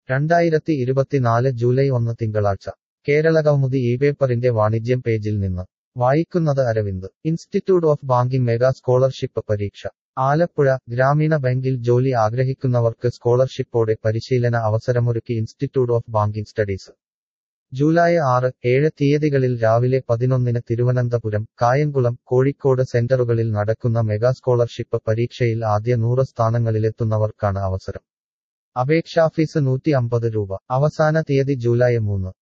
രണ്ടായിരത്തി ഇരുപത്തിനാല് ജൂലൈ ഒന്ന് തിങ്കളാഴ്ച കേരളകൗമുദി ഈ പേപ്പറിന്റെ വാണിജ്യം പേജിൽ നിന്ന് വായിക്കുന്നത് Aravind institute of banking mega scholarship പരീക്ഷ ആലപ്പുഴ ഗ്രാമീണ ബാങ്കിൽ ജോലി ആഗ്രഹിക്കുന്നവർക്ക് സ്കോളർഷിപ്പോടെ പരിശീലന അവസരമൊരുക്കി institute of banking studies July ആറ് ഏഴ് തീയതികളിൽ രാവിലെ പതിനൊന്നിന് തിരുവനന്തപുരം കായംകുളം കോഴിക്കോട് സെന്ററുകളിൽ നടക്കുന്ന മെഗാ സ്കോളർഷിപ്പ് പരീക്ഷയിൽ ആദ്യ നൂറ് സ്ഥാനങ്ങളിലെത്തുന്നവർക്കാണ് അവസരം അപേക്ഷാ ഫീസ് നൂറ്റി അമ്പത് രൂപ അവസാന തീയതി ജൂലൈ മൂന്ന്